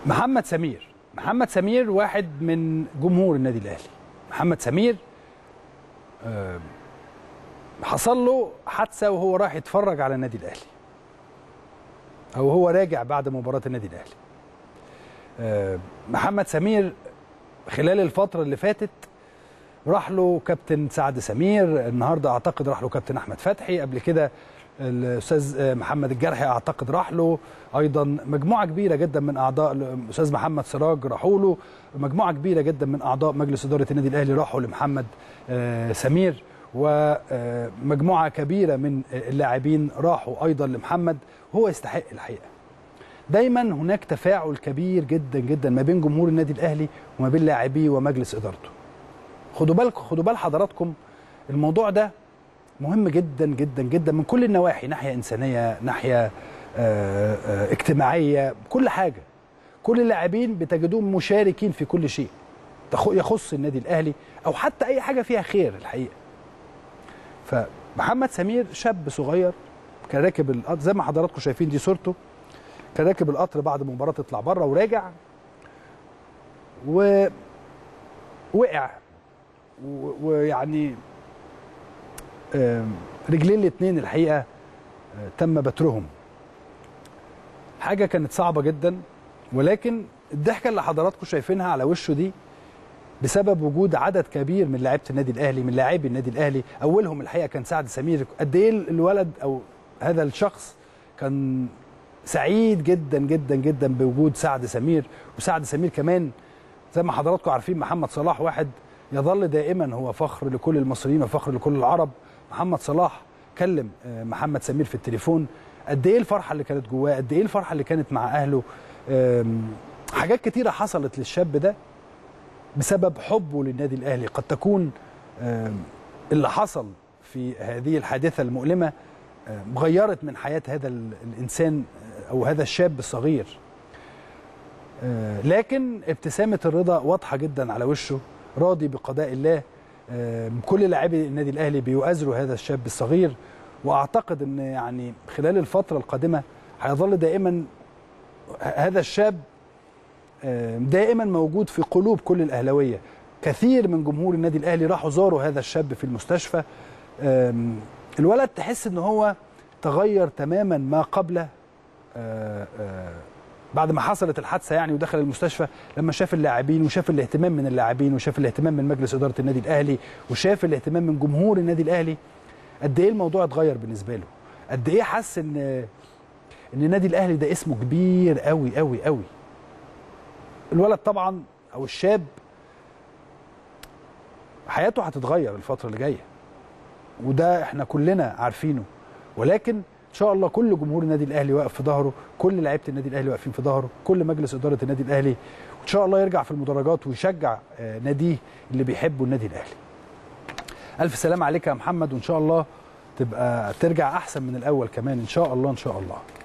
محمد سمير محمد سمير واحد من جمهور النادي الاهلي محمد سمير آه، حصل له حادثه وهو رايح يتفرج على النادي الاهلي او هو راجع بعد مباراه النادي الاهلي آه، محمد سمير خلال الفتره اللي فاتت راح له كابتن سعد سمير النهارده اعتقد راح له كابتن احمد فتحي قبل كده الاستاذ محمد الجرحي اعتقد راح له ايضا مجموعه كبيره جدا من اعضاء الاستاذ محمد سراج راحوا له مجموعه كبيره جدا من اعضاء مجلس اداره النادي الاهلي راحوا لمحمد آه، سمير ومجموعه كبيره من اللاعبين راحوا ايضا لمحمد هو يستحق الحقيقه دايما هناك تفاعل كبير جدا جدا ما بين جمهور النادي الاهلي وما بين لاعبيه ومجلس ادارته خدوا بالكم خدوا بال حضراتكم الموضوع ده مهم جدا جدا جدا من كل النواحي ناحيه انسانيه ناحيه آه، آه، اجتماعيه كل حاجه كل اللاعبين بتجدوهم مشاركين في كل شيء تخ- يخص النادي الاهلي او حتى اي حاجه فيها خير الحقيقه فمحمد سمير شاب صغير كان راكب القطر زي ما حضراتكم شايفين دي صورته كان راكب القطر بعد مباراه تطلع بره وراجع و وقع و- ويعني آم، رجلين الاثنين الحقيقه آه، تم بترهم حاجه كانت صعبه جدا ولكن الضحكه اللي حضراتكم شايفينها على وشه دي بسبب وجود عدد كبير من لاعيبه النادي الاهلي من لاعبي النادي الاهلي اولهم الحقيقه كان سعد سمير قد ايه الولد او هذا الشخص كان سعيد جدا جدا جدا بوجود سعد سمير وسعد سمير كمان زي ما حضراتكم عارفين محمد صلاح واحد يظل دائما هو فخر لكل المصريين وفخر لكل العرب محمد صلاح كلم آه، محمد سمير في التليفون قد ايه الفرحه اللي كانت جواه قد ايه الفرحه اللي كانت مع اهله آم، حاجات كتيره حصلت للشاب ده بسبب حبه للنادي الاهلي قد تكون آم، اللي حصل في هذه الحادثه المؤلمه آم، غيرت من حياه هذا ال- الانسان آه، او هذا الشاب الصغير آه، لكن ابتسامه الرضا واضحه جدا على وشه راضي بقضاء الله آه، كل لاعبي النادي الاهلي بيؤازروا هذا الشاب الصغير واعتقد ان يعني خلال الفتره القادمه هيظل دائما هذا الشاب آه، دائما موجود في قلوب كل الاهلاويه كثير من جمهور النادي الاهلي راحوا زاروا هذا الشاب في المستشفى آم، الولد تحس ان هو تغير تماما ما قبل آه، آه، بعد ما حصلت الحادثه يعني ودخل المستشفى لما شاف اللاعبين وشاف الاهتمام من اللاعبين وشاف الاهتمام من مجلس اداره النادي الاهلي وشاف الاهتمام من جمهور النادي الاهلي قد ايه الموضوع اتغير بالنسبه له قد ايه حس ان ان النادي الاهلي ده اسمه كبير قوي قوي قوي الولد طبعا او الشاب حياته هتتغير الفتره اللي جايه وده احنا كلنا عارفينه ولكن ان شاء الله كل جمهور النادي الاهلي واقف في ظهره كل لعيبه النادي الاهلي واقفين في ظهره كل مجلس اداره النادي الاهلي وان شاء الله يرجع في المدرجات ويشجع آه، ناديه اللي بيحبه النادي الاهلي الف سلام عليك يا محمد وان شاء الله تبقى ترجع احسن من الاول كمان ان شاء الله ان شاء الله